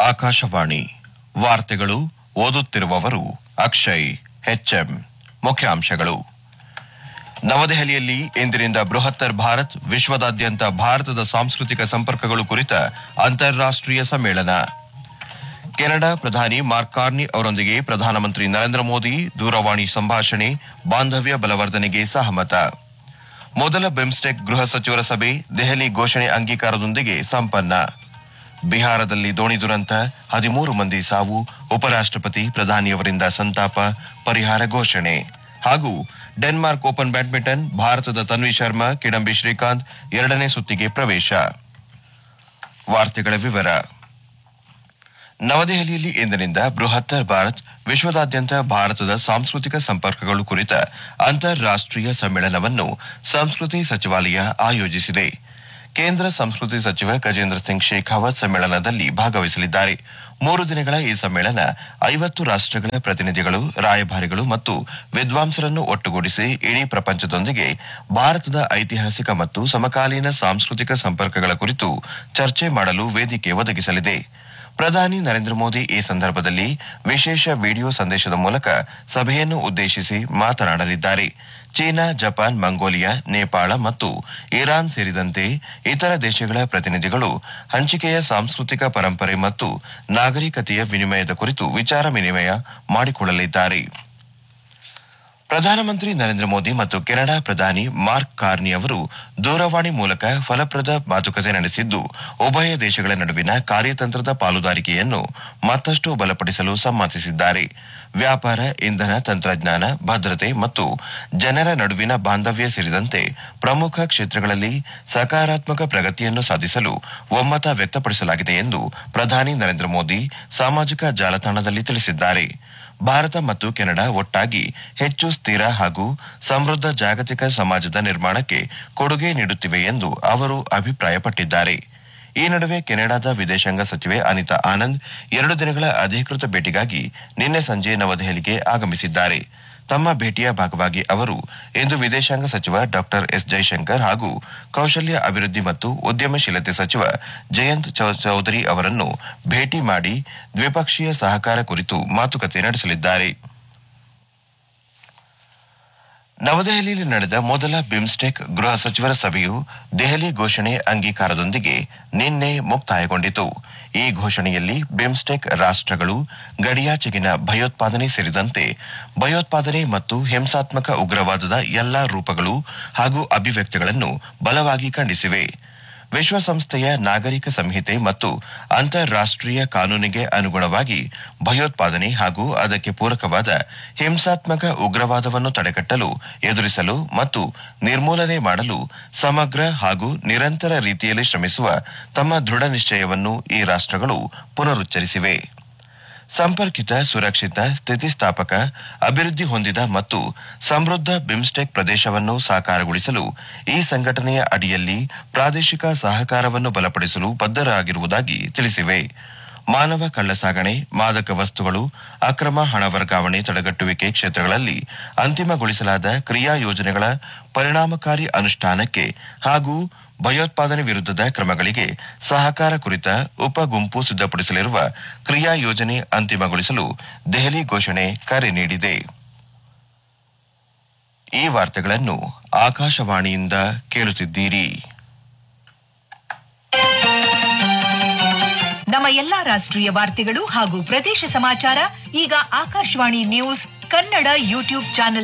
ಆಕಾಶವಾಣಿ ವಾರ್ತೆಗಳು ಓದುತ್ತಿರುವವರು ಅಕ್ಷಯ್ ಹೆಚ್ಎಂ ಮುಖ್ಯಾಂಶಗಳು ನವದೆಹಲಿಯಲ್ಲಿ ಇಂದಿನಿಂದ ಬೃಹತ್ತರ್ ಭಾರತ್ ವಿಶ್ವದಾದ್ಯಂತ ಭಾರತದ ಸಾಂಸ್ಕೃತಿಕ ಸಂಪರ್ಕಗಳು ಕುರಿತ ಅಂತಾರಾಷ್ಟೀಯ ಸಮ್ಮೇಳನ ಕೆನಡಾ ಪ್ರಧಾನಿ ಮಾರ್ಕ್ ಕಾರ್ನಿ ಅವರೊಂದಿಗೆ ಪ್ರಧಾನಮಂತ್ರಿ ನರೇಂದ್ರ ಮೋದಿ ದೂರವಾಣಿ ಸಂಭಾಷಣೆ ಬಾಂಧವ್ಯ ಬಲವರ್ಧನೆಗೆ ಸಹಮತ ಮೊದಲ ಬಿಮ್ಸ್ಟೆಕ್ ಗೃಹ ಸಚಿವರ ಸಭೆ ದೆಹಲಿ ಘೋಷಣೆ ಅಂಗೀಕಾರದೊಂದಿಗೆ ಸಂಪನ್ನ ಬಿಹಾರದಲ್ಲಿ ದೋಣಿ ದುರಂತ ಹದಿಮೂರು ಮಂದಿ ಸಾವು ಉಪರಾಷ್ಟಪತಿ ಪ್ರಧಾನಿಯವರಿಂದ ಸಂತಾಪ ಪರಿಹಾರ ಘೋಷಣೆ ಹಾಗೂ ಡೆನ್ಮಾರ್ಕ್ ಓಪನ್ ಬ್ಯಾಡ್ಮಿಂಟನ್ ಭಾರತದ ತನ್ವಿ ಶರ್ಮಾ ಕಿಡಂಬಿ ಶ್ರೀಕಾಂತ್ ಎರಡನೇ ಸುತ್ತಿಗೆ ಪ್ರವೇಶ ವಾರ್ತೆಗಳ ವಿವರ ನವದೆಹಲಿಯಲ್ಲಿ ಇಂದಿನಿಂದ ಬೃಹತ್ತರ್ ಭಾರತ್ ವಿಶ್ವದಾದ್ಯಂತ ಭಾರತದ ಸಾಂಸ್ಕೃತಿಕ ಸಂಪರ್ಕಗಳು ಕುರಿತ ಅಂತಾರಾಷ್ಟೀಯ ಸಮ್ಮೇಳನವನ್ನು ಸಂಸ್ಕೃತಿ ಸಚಿವಾಲಯ ಆಯೋಜಿಸಿದೆ ಕೇಂದ್ರ ಸಂಸ್ಕೃತಿ ಸಚಿವ ಗಜೇಂದ್ರ ಸಿಂಗ್ ಶೇಖಾವತ್ ಸಮ್ಮೇಳನದಲ್ಲಿ ಭಾಗವಹಿಸಲಿದ್ದಾರೆ ಮೂರು ದಿನಗಳ ಈ ಸಮ್ಮೇಳನ ಐವತ್ತು ರಾಷ್ಟಗಳ ಪ್ರತಿನಿಧಿಗಳು ರಾಯಭಾರಿಗಳು ಮತ್ತು ವಿದ್ವಾಂಸರನ್ನು ಒಟ್ಟುಗೂಡಿಸಿ ಇಡೀ ಪ್ರಪಂಚದೊಂದಿಗೆ ಭಾರತದ ಐತಿಹಾಸಿಕ ಮತ್ತು ಸಮಕಾಲೀನ ಸಾಂಸ್ಕೃತಿಕ ಸಂಪರ್ಕಗಳ ಕುರಿತು ಚರ್ಚೆ ಮಾಡಲು ವೇದಿಕೆ ಒದಗಿಸಲಿದೆ ಪ್ರಧಾನಿ ನರೇಂದ್ರ ಮೋದಿ ಈ ಸಂದರ್ಭದಲ್ಲಿ ವಿಶೇಷ ವಿಡಿಯೋ ಸಂದೇಶದ ಮೂಲಕ ಸಭೆಯನ್ನು ಉದ್ದೇಶಿಸಿ ಮಾತನಾಡಲಿದ್ದಾರೆ ಚೀನಾ ಜಪಾನ್ ಮಂಗೋಲಿಯಾ ನೇಪಾಳ ಮತ್ತು ಇರಾನ್ ಸೇರಿದಂತೆ ಇತರ ದೇಶಗಳ ಪ್ರತಿನಿಧಿಗಳು ಹಂಚಿಕೆಯ ಸಾಂಸ್ಕೃತಿಕ ಪರಂಪರೆ ಮತ್ತು ನಾಗರಿಕತೆಯ ವಿನಿಮಯದ ಕುರಿತು ವಿಚಾರ ವಿನಿಮಯ ಮಾಡಿಕೊಳ್ಳಲಿದ್ದಾರೆ ಪ್ರಧಾನಮಂತ್ರಿ ನರೇಂದ್ರ ಮೋದಿ ಮತ್ತು ಕೆನಡಾ ಪ್ರಧಾನಿ ಮಾರ್ಕ್ ಕಾರ್ನಿ ಅವರು ದೂರವಾಣಿ ಮೂಲಕ ಫಲಪ್ರದ ಮಾತುಕತೆ ನಡೆಸಿದ್ದು ಉಭಯ ದೇಶಗಳ ನಡುವಿನ ಕಾರ್ಯತಂತ್ರದ ಪಾಲುದಾರಿಕೆಯನ್ನು ಮತ್ತಷ್ಟು ಬಲಪಡಿಸಲು ಸಮ್ಮತಿಸಿದ್ದಾರೆ ವ್ಯಾಪಾರ ಇಂಧನ ತಂತ್ರಜ್ಞಾನ ಭದ್ರತೆ ಮತ್ತು ಜನರ ನಡುವಿನ ಬಾಂಧವ್ಯ ಸೇರಿದಂತೆ ಪ್ರಮುಖ ಕ್ಷೇತ್ರಗಳಲ್ಲಿ ಸಕಾರಾತ್ಮಕ ಪ್ರಗತಿಯನ್ನು ಸಾಧಿಸಲು ಒಮ್ಮತ ವ್ಯಕ್ತಪಡಿಸಲಾಗಿದೆ ಎಂದು ಪ್ರಧಾನಿ ನರೇಂದ್ರ ಮೋದಿ ಸಾಮಾಜಿಕ ಜಾಲತಾಣದಲ್ಲಿ ತಿಳಿಸಿದ್ದಾರೆ ಭಾರತ ಮತ್ತು ಕೆನಡಾ ಒಟ್ಟಾಗಿ ಹೆಚ್ಚು ಸ್ಥಿರ ಹಾಗೂ ಸಮೃದ್ಧ ಜಾಗತಿಕ ಸಮಾಜದ ನಿರ್ಮಾಣಕ್ಕೆ ಕೊಡುಗೆ ನೀಡುತ್ತಿವೆ ಎಂದು ಅವರು ಅಭಿಪ್ರಾಯಪಟ್ಟಿದ್ದಾರೆ ಈ ನಡುವೆ ಕೆನಡಾದ ವಿದೇಶಾಂಗ ಸಚಿವೆ ಅನಿತಾ ಆನಂದ್ ಎರಡು ದಿನಗಳ ಅಧಿಕೃತ ಭೇಟಿಗಾಗಿ ನಿನ್ನೆ ಸಂಜೆ ನವದೆಹಲಿಗೆ ಆಗಮಿಸಿದ್ದಾರೆ ತಮ್ಮ ಭೇಟಿಯ ಭಾಗವಾಗಿ ಅವರು ಇಂದು ವಿದೇಶಾಂಗ ಸಚಿವ ಡಾ ಎಸ್ ಜೈಶಂಕರ್ ಹಾಗೂ ಕೌಶಲ್ಯ ಅಭಿವೃದ್ಧಿ ಮತ್ತು ಉದ್ಯಮಶೀಲತೆ ಸಚಿವ ಜಯಂತ್ ಚೌ- ಚೌಧರಿ ಅವರನ್ನು ಭೇಟಿ ಮಾಡಿ ದ್ವಿಪಕ್ಷೀಯ ಸಹಕಾರ ಕುರಿತು ಮಾತುಕತೆ ನಡೆಸಲಿದ್ದಾರೆ ನವದೆಹಲಿಯಲ್ಲಿ ನಡೆದ ಮೊದಲ ಬಿಮ್ಸ್ಟೆಕ್ ಗೃಹ ಸಚಿವರ ಸಭೆಯು ದೆಹಲಿ ಘೋಷಣೆ ಅಂಗೀಕಾರದೊಂದಿಗೆ ನಿನ್ನೆ ಮುಕ್ತಾಯಗೊಂಡಿತು ಈ ಘೋಷಣೆಯಲ್ಲಿ ಬಿಮ್ಸ್ಟೆಕ್ ರಾಷ್ಟಗಳು ಗಡಿಯಾಚೆಗಿನ ಭಯೋತ್ಪಾದನೆ ಸೇರಿದಂತೆ ಭಯೋತ್ಪಾದನೆ ಮತ್ತು ಹಿಂಸಾತ್ಮಕ ಉಗ್ರವಾದದ ಎಲ್ಲಾ ರೂಪಗಳು ಹಾಗೂ ಅಭಿವ್ಯಕ್ತಿಗಳನ್ನು ಬಲವಾಗಿ ಖಂಡಿಸಿವೆ ವಿಶ್ವಸಂಸ್ಥೆಯ ನಾಗರಿಕ ಸಂಹಿತೆ ಮತ್ತು ಅಂತಾರಾಷ್ಟೀಯ ಕಾನೂನಿಗೆ ಅನುಗುಣವಾಗಿ ಭಯೋತ್ಪಾದನೆ ಹಾಗೂ ಅದಕ್ಕೆ ಪೂರಕವಾದ ಹಿಂಸಾತ್ಮಕ ಉಗ್ರವಾದವನ್ನು ತಡೆಗಟ್ಟಲು ಎದುರಿಸಲು ಮತ್ತು ನಿರ್ಮೂಲನೆ ಮಾಡಲು ಸಮಗ್ರ ಹಾಗೂ ನಿರಂತರ ರೀತಿಯಲ್ಲಿ ಶ್ರಮಿಸುವ ತಮ್ಮ ದೃಢ ನಿಶ್ಚಯವನ್ನು ಈ ರಾಷ್ಟಗಳು ಪುನರುಚ್ಚರಿಸಿವೆ ಸಂಪರ್ಕಿತ ಸುರಕ್ಷಿತ ಸ್ಥಿತಿಸ್ಥಾಪಕ ಅಭಿವೃದ್ಧಿ ಹೊಂದಿದ ಮತ್ತು ಸಮೃದ್ಧ ಬಿಮ್ಸ್ಟೆಕ್ ಪ್ರದೇಶವನ್ನು ಸಾಕಾರಗೊಳಿಸಲು ಈ ಸಂಘಟನೆಯ ಅಡಿಯಲ್ಲಿ ಪ್ರಾದೇಶಿಕ ಸಹಕಾರವನ್ನು ಬಲಪಡಿಸಲು ಬದ್ಧರಾಗಿರುವುದಾಗಿ ತಿಳಿಸಿವೆ ಮಾನವ ಕಳ್ಳಸಾಗಣೆ ಮಾದಕ ವಸ್ತುಗಳು ಅಕ್ರಮ ಹಣ ವರ್ಗಾವಣೆ ತಡೆಗಟ್ಟುವಿಕೆ ಕ್ಷೇತ್ರಗಳಲ್ಲಿ ಅಂತಿಮಗೊಳಿಸಲಾದ ಕ್ರಿಯಾ ಯೋಜನೆಗಳ ಪರಿಣಾಮಕಾರಿ ಅನುಷ್ಠಾನಕ್ಕೆ ಹಾಗೂ ಭಯೋತ್ಪಾದನೆ ವಿರುದ್ಧದ ಕ್ರಮಗಳಿಗೆ ಸಹಕಾರ ಕುರಿತ ಉಪ ಗುಂಪು ಸಿದ್ಧಪಡಿಸಲಿರುವ ಕ್ರಿಯಾ ಯೋಜನೆ ಅಂತಿಮಗೊಳಿಸಲು ದೆಹಲಿ ಘೋಷಣೆ ಕರೆ ನೀಡಿದೆ ಈ ವಾರ್ತೆಗಳನ್ನು ಆಕಾಶವಾಣಿಯಿಂದ ಕೇಳುತ್ತಿದ್ದೀರಿ ನಮ್ಮ ಎಲ್ಲಾ ರಾಷ್ಟ್ರೀಯ ವಾರ್ತೆಗಳು ಹಾಗೂ ಪ್ರದೇಶ ಸಮಾಚಾರ ಈಗ Akashvani news Kannada YouTube channel